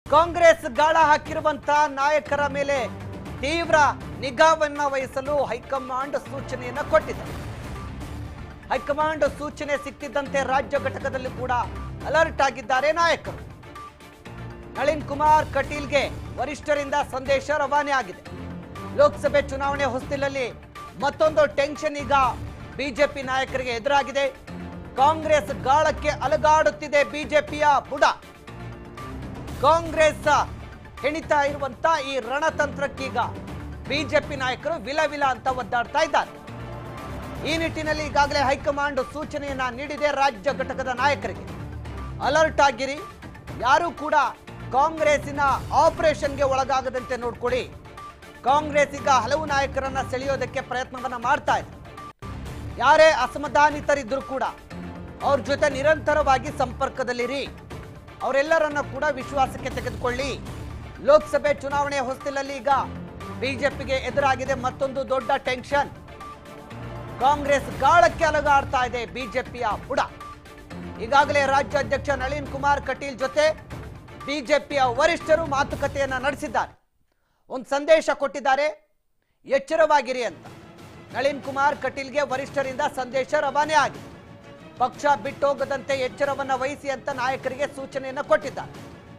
ಕಾಂಗ್ರೆಸ್ ಗಾಳ ಹಾಕಿರುವಂತ ನಾಯಕರ ಮೇಲೆ ತೀವ್ರ ನಿಗಾವನ್ನ ವಹಿಸಲು ಹೈಕಮಾಂಡ್ ಸೂಚನೆಯನ್ನ ಕೊಟ್ಟಿದೆ ಹೈಕಮಾಂಡ್ ಸೂಚನೆ ಸಿಕ್ತಿದ್ದಂತೆ ರಾಜ್ಯ ಘಟಕದಲ್ಲಿ ಕೂಡ ಅಲರ್ಟ್ ಆಗಿದ್ದಾರೆ ನಾಯಕರು ನಳಿನ್ ಕುಮಾರ್ ಕಟೀಲ್ಗೆ ವರಿಷ್ಠರಿಂದ ಸಂದೇಶ ರವಾನೆ ಆಗಿದೆ ಲೋಕಸಭೆ ಚುನಾವಣೆ ಹೊಸ್ತಿಲಲ್ಲಿ ಮತ್ತೊಂದು ಟೆನ್ಷನ್ ಈಗ ಬಿಜೆಪಿ ನಾಯಕರಿಗೆ ಎದುರಾಗಿದೆ ಕಾಂಗ್ರೆಸ್ ಗಾಳಕ್ಕೆ ಅಲಗಾಡುತ್ತಿದೆ ಬಿಜೆಪಿಯ ಬುಡ ಕಾಂಗ್ರೆಸ್ ಹೆಣಿತಾ ಇರುವಂತ ಈ ರಣತಂತ್ರಕ್ಕೀಗ ಬಿಜೆಪಿ ನಾಯಕರು ವಿಲ ವಿಲ ಅಂತ ಒದ್ದಾಡ್ತಾ ಇದ್ದಾರೆ ಈ ನಿಟ್ಟಿನಲ್ಲಿ ಈಗಾಗಲೇ ಹೈಕಮಾಂಡ್ ಸೂಚನೆಯನ್ನ ನೀಡಿದೆ ರಾಜ್ಯ ಘಟಕದ ನಾಯಕರಿಗೆ ಅಲರ್ಟ್ ಆಗಿರಿ ಯಾರು ಕೂಡ ಕಾಂಗ್ರೆಸ್ಸಿನ ಆಪರೇಷನ್ಗೆ ಒಳಗಾಗದಂತೆ ನೋಡ್ಕೊಳ್ಳಿ ಕಾಂಗ್ರೆಸ್ ಈಗ ಹಲವು ನಾಯಕರನ್ನ ಸೆಳೆಯೋದಕ್ಕೆ ಪ್ರಯತ್ನವನ್ನ ಮಾಡ್ತಾ ಇದೆ ಯಾರೇ ಅಸಮಾಧಾನಿತರಿದ್ರು ಕೂಡ ಅವ್ರ ಜೊತೆ ನಿರಂತರವಾಗಿ ಸಂಪರ್ಕದಲ್ಲಿರಿ ಅವರೆಲ್ಲರನ್ನ ಕೂಡ ವಿಶ್ವಾಸಕ್ಕೆ ತೆಗೆದುಕೊಳ್ಳಿ ಲೋಕಸಭೆ ಚುನಾವಣೆ ಹೊಸ್ತಿಲಲ್ಲಿ ಈಗ ಬಿಜೆಪಿಗೆ ಎದುರಾಗಿದೆ ಮತ್ತೊಂದು ದೊಡ್ಡ ಟೆನ್ಷನ್ ಕಾಂಗ್ರೆಸ್ ಗಾಳಕ್ಕೆ ಅಲಗಾಡ್ತಾ ಇದೆ ಬಿಜೆಪಿಯ ಬುಡ ಈಗಾಗಲೇ ರಾಜ್ಯಾಧ್ಯಕ್ಷ ನಳಿನ್ ಕುಮಾರ್ ಕಟೀಲ್ ಜೊತೆ ಬಿಜೆಪಿಯ ವರಿಷ್ಠರು ಮಾತುಕತೆಯನ್ನ ನಡೆಸಿದ್ದಾರೆ ಒಂದು ಸಂದೇಶ ಕೊಟ್ಟಿದ್ದಾರೆ ಎಚ್ಚರವಾಗಿರಿ ಅಂತ ನಳಿನ್ ಕುಮಾರ್ ಕಟೀಲ್ಗೆ ವರಿಷ್ಠರಿಂದ ಸಂದೇಶ ರವಾನೆ ಆಗಿದೆ ಪಕ್ಷ ಬಿಟ್ಟೋಗದಂತೆ ಎಚ್ಚರವನ್ನ ವಹಿಸಿ ಅಂತ ನಾಯಕರಿಗೆ ಸೂಚನೆಯನ್ನ ಕೊಟ್ಟಿದ್ದಾರೆ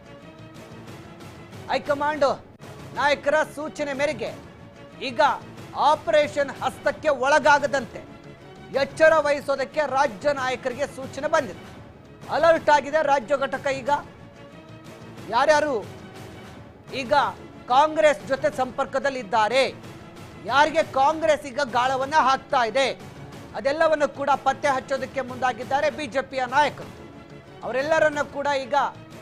ಹೈಕಮಾಂಡ್ ನಾಯಕರ ಸೂಚನೆ ಮೇರೆಗೆ ಈಗ ಆಪರೇಷನ್ ಹಸ್ತಕ್ಕೆ ಒಳಗಾಗದಂತೆ ಎಚ್ಚರ ವಹಿಸೋದಕ್ಕೆ ರಾಜ್ಯ ನಾಯಕರಿಗೆ ಸೂಚನೆ ಬಂದಿದೆ ಅಲರ್ಟ್ ಆಗಿದೆ ರಾಜ್ಯ ಘಟಕ ಈಗ ಯಾರ್ಯಾರು ಈಗ ಕಾಂಗ್ರೆಸ್ ಜೊತೆ ಸಂಪರ್ಕದಲ್ಲಿದ್ದಾರೆ ಯಾರಿಗೆ ಕಾಂಗ್ರೆಸ್ ಈಗ ಗಾಳವನ್ನ ಹಾಕ್ತಾ ಇದೆ ಅದೆಲ್ಲವನ್ನು ಕೂಡ ಪತ್ತೆ ಹಚ್ಚೋದಕ್ಕೆ ಮುಂದಾಗಿದ್ದಾರೆ ಬಿಜೆಪಿಯ ನಾಯಕರು ಅವರೆಲ್ಲರನ್ನ ಕೂಡ ಈಗ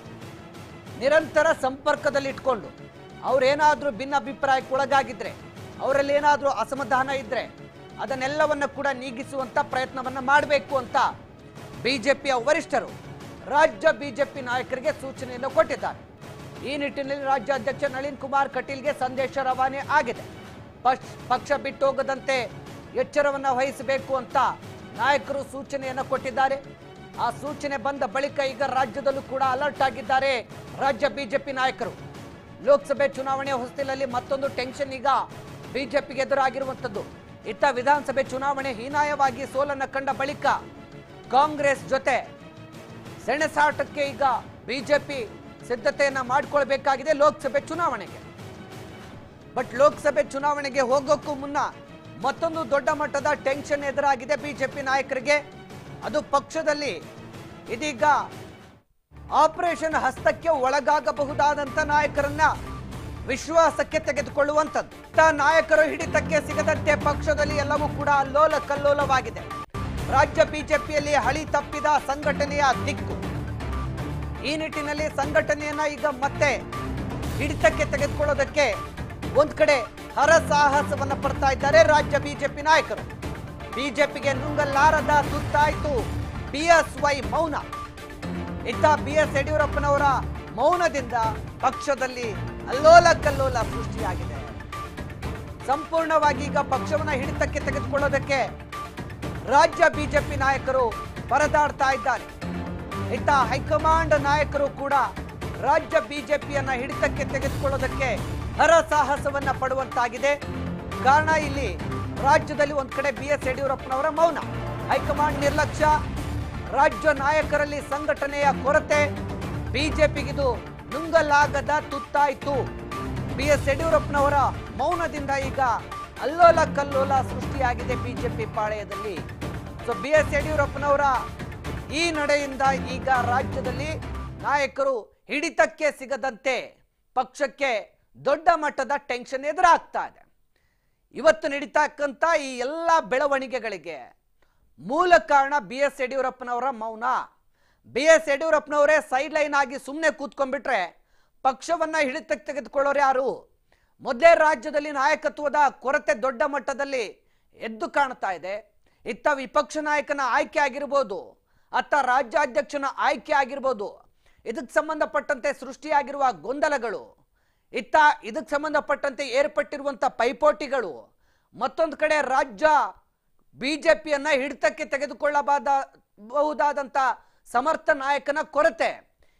ನಿರಂತರ ಸಂಪರ್ಕದಲ್ಲಿ ಇಟ್ಕೊಂಡು ಅವ್ರೇನಾದ್ರೂ ಭಿನ್ನಾಭಿಪ್ರಾಯಕ್ಕೆ ಒಳಗಾಗಿದ್ರೆ ಅವರಲ್ಲಿ ಏನಾದ್ರೂ ಅಸಮಾಧಾನ ಇದ್ರೆ ಅದನ್ನೆಲ್ಲವನ್ನ ಕೂಡ ನೀಗಿಸುವಂತ ಪ್ರಯತ್ನವನ್ನ ಮಾಡಬೇಕು ಅಂತ ಬಿಜೆಪಿಯ ವರಿಷ್ಠರು ರಾಜ್ಯ ಬಿಜೆಪಿ ನಾಯಕರಿಗೆ ಸೂಚನೆಯನ್ನು ಕೊಟ್ಟಿದ್ದಾರೆ ಈ ನಿಟ್ಟಿನಲ್ಲಿ ರಾಜ್ಯಾಧ್ಯಕ್ಷ ನಳಿನ್ ಕುಮಾರ್ ಕಟೀಲ್ಗೆ ಸಂದೇಶ ರವಾನೆ ಆಗಿದೆ ಪಕ್ಷ ಪಕ್ಷ ಬಿಟ್ಟೋಗದಂತೆ ಎಚ್ಚರವನ್ನ ವಹಿಸಬೇಕು ಅಂತ ನಾಯಕರು ಸೂಚನೆಯನ್ನು ಕೊಟ್ಟಿದ್ದಾರೆ ಆ ಸೂಚನೆ ಬಂದ ಬಳಿಕ ಈಗ ರಾಜ್ಯದಲ್ಲೂ ಕೂಡ ಅಲರ್ಟ್ ಆಗಿದ್ದಾರೆ ರಾಜ್ಯ ಬಿಜೆಪಿ ನಾಯಕರು ಲೋಕಸಭೆ ಚುನಾವಣೆ ಹೊಸ್ತಿಲಲ್ಲಿ ಮತ್ತೊಂದು ಟೆನ್ಷನ್ ಈಗ ಬಿಜೆಪಿಗೆ ಎದುರಾಗಿರುವಂಥದ್ದು ಇತ್ತ ವಿಧಾನಸಭೆ ಚುನಾವಣೆ ಹೀನಾಯವಾಗಿ ಸೋಲನ್ನ ಕಂಡ ಬಳಿಕ ಕಾಂಗ್ರೆಸ್ ಜೊತೆ ಸೆಣಸಾಟಕ್ಕೆ ಈಗ ಬಿಜೆಪಿ ಸಿದ್ಧತೆಯನ್ನ ಮಾಡಿಕೊಳ್ಬೇಕಾಗಿದೆ ಲೋಕಸಭೆ ಚುನಾವಣೆಗೆ ಬಟ್ ಲೋಕಸಭೆ ಚುನಾವಣೆಗೆ ಹೋಗೋಕ್ಕೂ ಮುನ್ನ ಮತ್ತೊಂದು ದೊಡ್ಡ ಮಟ್ಟದ ಟೆನ್ಷನ್ ಎದುರಾಗಿದೆ ಬಿಜೆಪಿ ನಾಯಕರಿಗೆ ಅದು ಪಕ್ಷದಲ್ಲಿ ಇದೀಗ ಆಪರೇಷನ್ ಹಸ್ತಕ್ಕೆ ಒಳಗಾಗಬಹುದಾದಂತ ನಾಯಕರನ್ನ ವಿಶ್ವಾಸಕ್ಕೆ ತೆಗೆದುಕೊಳ್ಳುವಂಥದ್ದು ಇಂಥ ನಾಯಕರು ಹಿಡಿತಕ್ಕೆ ಸಿಗದಂತೆ ಪಕ್ಷದಲ್ಲಿ ಎಲ್ಲವೂ ಕೂಡ ಅಲ್ಲೋಲ ಕಲ್ಲೋಲವಾಗಿದೆ ರಾಜ್ಯ ಬಿಜೆಪಿಯಲ್ಲಿ ಹಳಿ ತಪ್ಪಿದ ಸಂಘಟನೆಯ ದಿಕ್ಕು ಈ ನಿಟ್ಟಿನಲ್ಲಿ ಸಂಘಟನೆಯನ್ನ ಈಗ ಮತ್ತೆ ಹಿಡಿತಕ್ಕೆ ತೆಗೆದುಕೊಳ್ಳೋದಕ್ಕೆ ಒಂದ್ ಕಡೆ ಹರಸಾಹಸವನ್ನ ಪಡ್ತಾ ಇದ್ದಾರೆ ರಾಜ್ಯ ಬಿಜೆಪಿ ನಾಯಕರು ಬಿಜೆಪಿಗೆ ನುಂಗಲಾರದ ತುತ್ತಾಯ್ತು ಬಿ ಎಸ್ ವೈ ಮೌನ ಇತ್ತ ಬಿ ಎಸ್ ಯಡಿಯೂರಪ್ಪನವರ ಮೌನದಿಂದ ಪಕ್ಷದಲ್ಲಿ ಅಲ್ಲೋಲ ಕಲ್ಲೋಲ ಸೃಷ್ಟಿಯಾಗಿದೆ ಸಂಪೂರ್ಣವಾಗಿ ಈಗ ಪಕ್ಷವನ್ನ ಹಿಡಿತಕ್ಕೆ ತೆಗೆದುಕೊಳ್ಳೋದಕ್ಕೆ ರಾಜ್ಯ ಬಿಜೆಪಿ ನಾಯಕರು ಪರದಾಡ್ತಾ ಇದ್ದಾರೆ ಇತ್ತ ಹೈಕಮಾಂಡ್ ನಾಯಕರು ಕೂಡ ರಾಜ್ಯ ಬಿಜೆಪಿಯನ್ನ ಹಿಡಿತಕ್ಕೆ ತೆಗೆದುಕೊಳ್ಳೋದಕ್ಕೆ ಹರಸಾಹಸವನ್ನ ಪಡುವಂತಾಗಿದೆ ಕಾರಣ ಇಲ್ಲಿ ರಾಜ್ಯದಲ್ಲಿ ಒಂದ್ ಕಡೆ ಬಿ ಎಸ್ ಯಡಿಯೂರಪ್ಪನವರ ಮೌನ ಹೈಕಮಾಂಡ್ ನಿರ್ಲಕ್ಷ್ಯ ರಾಜ್ಯ ನಾಯಕರಲ್ಲಿ ಸಂಘಟನೆಯ ಕೊರತೆ ಬಿಜೆಪಿಗಿದು ನುಂಗಲಾಗದ ತುತ್ತಾಯ್ತು ಬಿ ಎಸ್ ಯಡಿಯೂರಪ್ಪನವರ ಮೌನದಿಂದ ಈಗ ಅಲ್ಲೋಲ ಕಲ್ಲೋಲ ಸೃಷ್ಟಿಯಾಗಿದೆ ಬಿಜೆಪಿ ಪಾಳೆಯದಲ್ಲಿ ಸೊ ಬಿ ಎಸ್ ಯಡಿಯೂರಪ್ಪನವರ ಈ ನಡೆಯಿಂದ ಈಗ ರಾಜ್ಯದಲ್ಲಿ ನಾಯಕರು ಹಿಡಿತಕ್ಕೆ ಸಿಗದಂತೆ ಪಕ್ಷಕ್ಕೆ ದೊಡ್ಡ ಮಟ್ಟದ ಟೆನ್ಷನ್ ಎದುರಾಗ್ತಾ ಇದೆ ಇವತ್ತು ನಡೀತಕ್ಕಂಥ ಈ ಎಲ್ಲ ಬೆಳವಣಿಗೆಗಳಿಗೆ ಮೂಲ ಕಾರಣ ಬಿ ಎಸ್ ಯಡಿಯೂರಪ್ಪನವರ ಮೌನ ಬಿ ಎಸ್ ಯಡಿಯೂರಪ್ಪನವರೇ ಸೈಡ್ ಲೈನ್ ಆಗಿ ಸುಮ್ಮನೆ ಕೂತ್ಕೊಂಡ್ಬಿಟ್ರೆ ಪಕ್ಷವನ್ನ ಹಿಡಿತಕ್ಕೆ ತೆಗೆದುಕೊಳ್ಳೋರು ಯಾರು ಮೊದಲೇ ರಾಜ್ಯದಲ್ಲಿ ನಾಯಕತ್ವದ ಕೊರತೆ ದೊಡ್ಡ ಮಟ್ಟದಲ್ಲಿ ಎದ್ದು ಕಾಣ್ತಾ ಇದೆ ಇತ್ತ ವಿಪಕ್ಷ ನಾಯಕನ ಆಯ್ಕೆ ಆಗಿರ್ಬೋದು ಅತ್ತ ರಾಜ್ಯಾಧ್ಯಕ್ಷನ ಆಯ್ಕೆ ಆಗಿರ್ಬೋದು ಇದಕ್ಕೆ ಸಂಬಂಧಪಟ್ಟಂತೆ ಸೃಷ್ಟಿಯಾಗಿರುವ ಗೊಂದಲಗಳು ಇತ್ತ ಇದಕ್ಕೆ ಸಂಬಂಧಪಟ್ಟಂತೆ ಏರ್ಪಟ್ಟಿರುವಂಥ ಪೈಪೋಟಿಗಳು ಮತ್ತೊಂದು ಕಡೆ ರಾಜ್ಯ ಬಿಜೆಪಿಯನ್ನ ಹಿಡಿತಕ್ಕೆ ತೆಗೆದುಕೊಳ್ಳಬಹುದಾದ ಬಹುದಾದಂಥ ಸಮರ್ಥ ನಾಯಕನ ಕೊರತೆ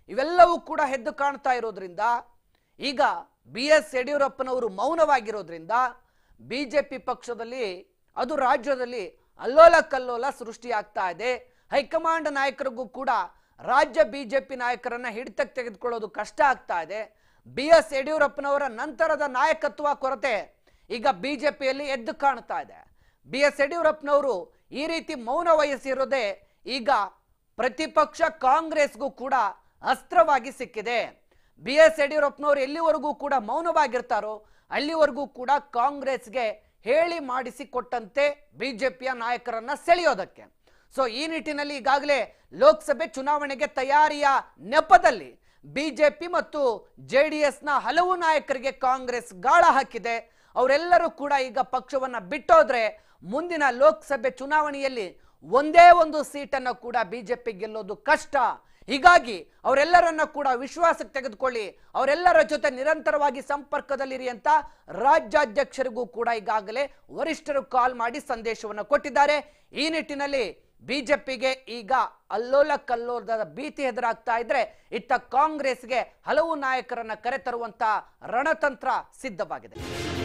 ಇವೆಲ್ಲವೂ ಕೂಡ ಎದ್ದು ಕಾಣ್ತಾ ಇರೋದ್ರಿಂದ ಈಗ ಬಿ ಎಸ್ ಯಡಿಯೂರಪ್ಪನವರು ಮೌನವಾಗಿರೋದ್ರಿಂದ ಬಿಜೆಪಿ ಪಕ್ಷದಲ್ಲಿ ಅದು ರಾಜ್ಯದಲ್ಲಿ ಅಲ್ಲೋಲ ಕಲ್ಲೋಲ ಸೃಷ್ಟಿಯಾಗ್ತಾ ಇದೆ ಹೈಕಮಾಂಡ್ ನಾಯಕರಿಗೂ ಕೂಡ ರಾಜ್ಯ ಬಿಜೆಪಿ ನಾಯಕರನ್ನ ಹಿಡಿತಕ್ಕೆ ತೆಗೆದುಕೊಳ್ಳೋದು ಕಷ್ಟ ಆಗ್ತಾ ಇದೆ ಬಿ ಎಸ್ ಯಡಿಯೂರಪ್ಪನವರ ನಂತರದ ನಾಯಕತ್ವ ಕೊರತೆ ಈಗ ಬಿಜೆಪಿಯಲ್ಲಿ ಎದ್ದು ಕಾಣ್ತಾ ಇದೆ ಬಿ ಎಸ್ ಯಡಿಯೂರಪ್ಪನವರು ಈ ರೀತಿ ಮೌನ ವಹಿಸಿರೋದೇ ಈಗ ಪ್ರತಿಪಕ್ಷ ಕಾಂಗ್ರೆಸ್ಗೂ ಕೂಡ ಅಸ್ತ್ರವಾಗಿ ಸಿಕ್ಕಿದೆ ಬಿ ಎಸ್ ಯಡಿಯೂರಪ್ಪನವರು ಎಲ್ಲಿವರೆಗೂ ಕೂಡ ಮೌನವಾಗಿರ್ತಾರೋ ಅಲ್ಲಿವರೆಗೂ ಕೂಡ ಕಾಂಗ್ರೆಸ್ಗೆ ಹೇಳಿ ಮಾಡಿಸಿ ಕೊಟ್ಟಂತೆ ಬಿಜೆಪಿಯ ನಾಯಕರನ್ನ ಸೆಳೆಯೋದಕ್ಕೆ ಸೊ ಈ ನಿಟ್ಟಿನಲ್ಲಿ ಈಗಾಗಲೇ ಲೋಕಸಭೆ ಚುನಾವಣೆಗೆ ತಯಾರಿಯ ನೆಪದಲ್ಲಿ ಬಿಜೆಪಿ ಮತ್ತು ಜೆ ಡಿ ಎಸ್ನ ಹಲವು ನಾಯಕರಿಗೆ ಕಾಂಗ್ರೆಸ್ ಗಾಳ ಹಾಕಿದೆ ಅವರೆಲ್ಲರೂ ಕೂಡ ಈಗ ಪಕ್ಷವನ್ನ ಬಿಟ್ಟೋದ್ರೆ ಮುಂದಿನ ಲೋಕಸಭೆ ಚುನಾವಣೆಯಲ್ಲಿ ಒಂದೇ ಒಂದು ಸೀಟನ್ನು ಕೂಡ ಬಿಜೆಪಿ ಗೆಲ್ಲೋದು ಕಷ್ಟ ಹೀಗಾಗಿ ಅವರೆಲ್ಲರನ್ನ ಕೂಡ ವಿಶ್ವಾಸಕ್ಕೆ ತೆಗೆದುಕೊಳ್ಳಿ ಅವರೆಲ್ಲರ ಜೊತೆ ನಿರಂತರವಾಗಿ ಸಂಪರ್ಕದಲ್ಲಿರಿ ಅಂತ ರಾಜ್ಯಾಧ್ಯಕ್ಷರಿಗೂ ಕೂಡ ಈಗಾಗಲೇ ವರಿಷ್ಠರು ಕಾಲ್ ಮಾಡಿ ಸಂದೇಶವನ್ನು ಕೊಟ್ಟಿದ್ದಾರೆ ಈ ನಿಟ್ಟಿನಲ್ಲಿ ಬಿಜೆಪಿಗೆ ಈಗ ಅಲ್ಲೋಲ ಕಲ್ಲೋಲದ ಭೀತಿ ಎದುರಾಗ್ತಾ ಇದ್ರೆ ಇತ್ತ ಕಾಂಗ್ರೆಸ್ಗೆ ಹಲವು ನಾಯಕರನ್ನ ಕರೆತರುವಂತ ರಣತಂತ್ರ ಸಿದ್ಧವಾಗಿದೆ